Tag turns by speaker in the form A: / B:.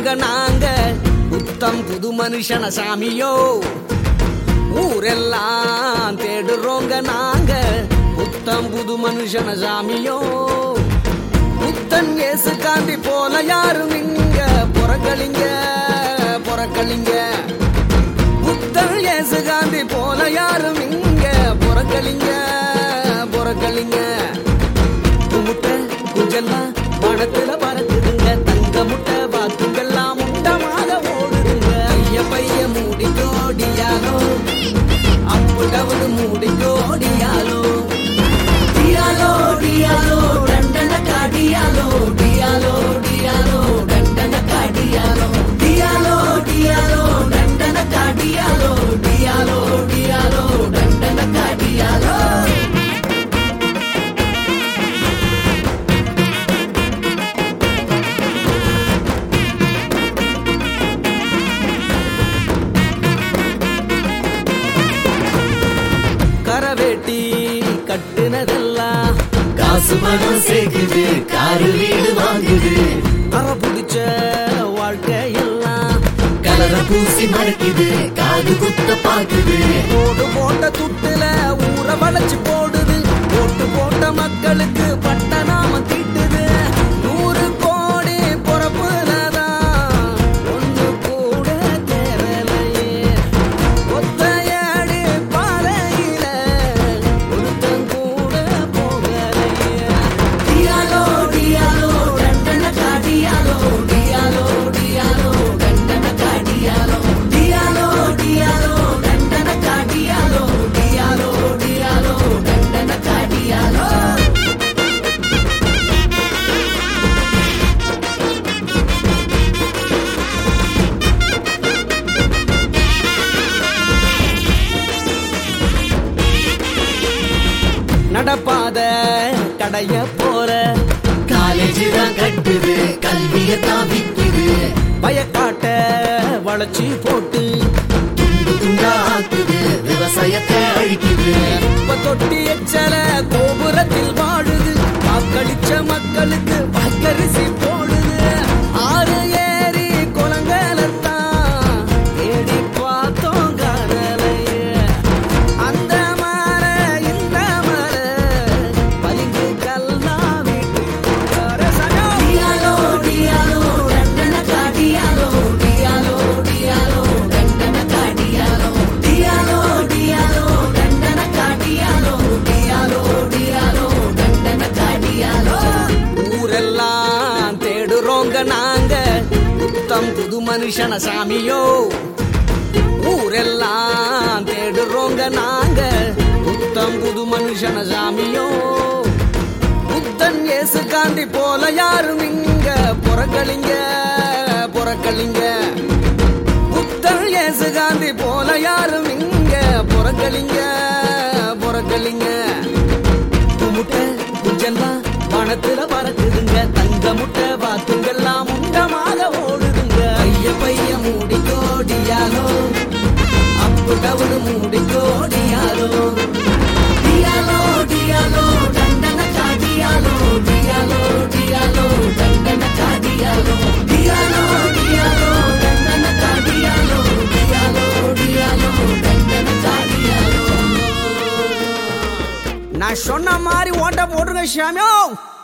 A: தேடுறோங்க நாங்க புத்தம் புது மனுஷன சாமியோ ஊரெல்லாம் தேடுறோங்க நாங்க புத்தம் புது மனுஷன சாமியோ புத்தன் இயேசு காந்தி போல யாரும் இங்க புறக்கலிங்க புறக்கலிங்க புத்தன் இயேசு காந்தி போல யாரும் இங்க புறக்கலிங்க புறக்கலிங்க முட்டை குஞ்செல்லாம் பணத்துல பறக்குதுங்க தங்க முட்டை பாத்துங்கெல்லாம் முண்டமாக ஓடுதுங்க ஐய பைய மூடி ஜோடியாலோ அப்பு டவுடு மூடி ஜோடியாலோ டியாலோ டியாலோ டண்டன காடியாலோ டியாலோ டியாலோ டண்டன காடியாலோ டியாலோ டியாலோ டண்டன காடியாலோ டியாலோ டியாலோ டண்டன காடியாலோ கரவேட்டி கட்டுனதெல்லாம்
B: காசு பணம் சேர்க்குது காரு வீடு வாங்குது
A: அற பிடிச்ச வாழ்க்கையெல்லாம்
B: கலர பூசி மறைக்குது காது குத்த பாக்குது
A: போடு போட்ட துட்டுல ஊற வளைச்சு போடுது போட்டு போட்ட மக்களுக்கு பட்ட நாம தீட்டுது நூறு கோடி பொறப்புலதான் ஒண்ணு கூட தேரலையே ஒத்தையடி பாறையில ஒருத்தன் கூட போகலையே டியாலோ டியாலோ டண்டன காடியாலோ டியாலோ டியாலோ டண்டன காடியாலோ டியாலோ டியாலோ டண்டன காடியாலோ டியாலோ டியாலோ டண்டன காடியாலோ நடப்பாத கடைய போற
B: காலேஜ் தான் கட்டுது கல்விய தான் விக்குது
A: பயக்காட்ட வளைச்சி போட்டு
B: துண்டு துண்டா ஆக்குது விவசாயத்தை அழிக்குது
A: இப்ப தொட்டி எச்சல கோபுரத்தில் வாழுது வாக்களிச்ச மக்களுக்கு வாக்கரிசி போடுது ஆறு ஏரி குளங்களத்தான் தேடி பார்த்தோம் காணலையே அந்த மர இந்த மர பலிங்கு கல்லா வீட்டு டியாலோ டியாலோ டண்டன காடியாலோ டியாலோ டியாலோ டண்டன காடியாலோ டியாலோ டியாலோ டண்டன காடியாலோ டியாலோ டியாலோ டண்டன காடியாலோ ஊரெல்லாம் தேடுறோங்க நாங்க புத்தம் புது மனுஷன சாமியோ ஊரெல்லாம் தேடுறோங்க நாங்க புத்தம் புது மனுஷன சாமியோ புத்தன் இயேசு காந்தி போல யாரும் இங்க புறக்கலிங்க புறக்கலிங்க புத்தன் இயேசு காந்தி போல யாரும் இங்க புறக்கலிங்க புறக்கலிங்க முட்டை குஞ்செல்லாம் பணத்துல பறக்குதுங்க தங்க முட்டை பாத்துங்கெல்லாம் முண்டமாக ஓடுதுங்க ஐய பைய மூடி கோடியாலோ அப்பு டவுடு மூடி கோடியாலோ டியாலோ டியாலோ டண்டன காடியாலோ டியாலோ டியாலோ டண்டன காடியாலோ டியாலோ டியாலோ டண்டன காடியாலோ டியாலோ டியாலோ டண்டன காடியாலோ நான் சொன்ன மாதிரி ஓட்ட போட்டுருங்க ஷாமியோ